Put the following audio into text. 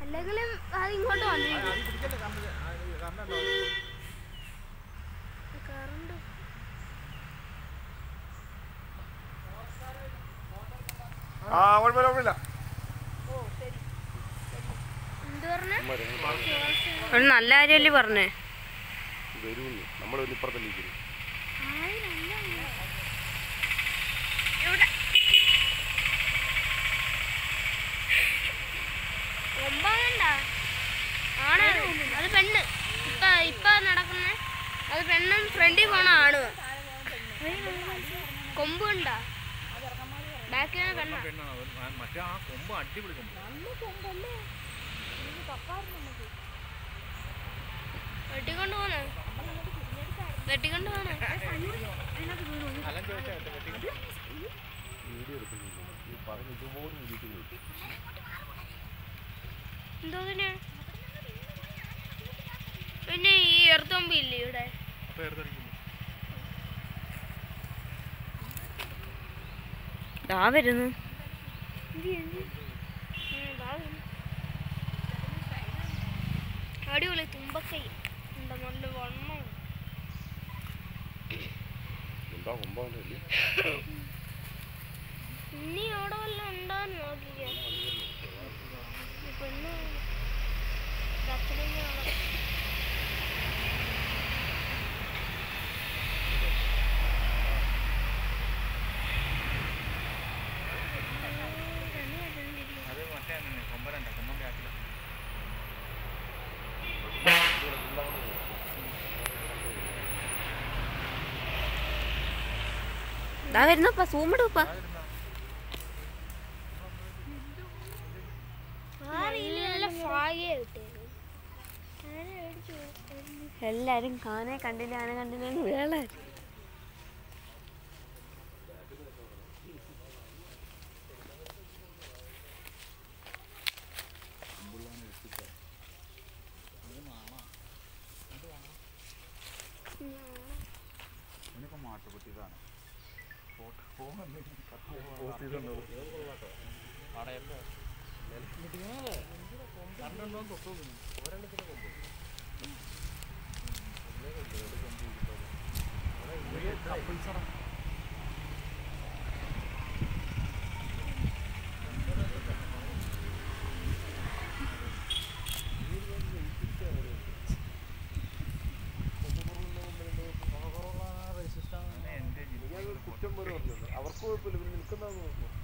അല്ലെങ്കിലും അത് ഇങ്ങോട്ട് വന്നിരിക്കും അത് പിടിക്കല്ലേ കറണ്ട് കറണ്ട് ഉണ്ടോ കറണ്ട് ആ കുഴപ്പമില്ല കുഴപ്പമില്ല എന്ത് പറഞ്ഞേ ഒരു നല്ല കാര്യമല്ലേ പറഞ്ഞേ വരുമെന്ന് നമ്മൾ ഇപ്പുറത്തല്ലേ ഇരിക്കുന്നു ഇവിടെ ഒമ്പതണ്ട ആണ് അത് പെണ്ണ് ഇപ്പൊ ഇപ്പൊ നടക്കുന്ന അത് പെണ്ണും ഫ്രണ്ടിൽ പോണ ആണ് കൊമ്പ് കണ്ടാ ബാക്കിലാണ് പെണ്ണ പെണ്ണാണ് അത് മ- മറ്റേ ആ കൊമ്പ് അടിപൊളി കൊമ്പ് വെട്ടിക്കൊണ്ട് പോണേ വെട്ടിക്കൊണ്ട് പോണേ അലൻ ചോദിച്ചാ വെട്ടിക്കൊണ്ട് വീഡിയോ എടുക്കുന്നില്ല ഈ പറഞ്ഞ ഇതുപോലും ഇരിക്കുന്നു എന്തോ ഇതിന് പിന്നെ ഈ എർത്തുമ്പ് ഇല്ലേ ഇവിടെ അപ്പൊ ഏർത്തടിക്കുന്നു ദാ വരുന്നു ഉം, ദാ വരുന്നു. അടിപൊളി തുമ്പക്കൈ ഉണ്ട് നല്ല വണ്ണം എന്താ ഒമ്പതിൻ്റെ അല്ലേ ഇനി അവിടെ വല്ലതും ഉണ്ടോന്ന് നോക്കിക്കേ ഈ പെണ്ണ് ഇത് അച്ഛനെന്നെ കാണാം. അത് മറ്റേ തന്നെ കൊമ്പരണ്ട കൊമ്പൻ ബാക്കില ദാ വരുന്നപ്പാ സൂമിടുപ്പാ ആറില്ല ഫായേ കിട്ടിയത് ആരെ മേടിച്ചു എല്ലാരും കാനെ കണ്ടില്ല ആനെ കണ്ടില്ല വേള ഇനിയിപ്പോ മാട്ടുപൊട്ടിയതാണ് കുറ്റം പോലെ പറഞ്ഞത് അവർക്ക് കുഴപ്പമില്ല പിന്നെ നിൽക്കുന്നതെന്ന് നോക്കും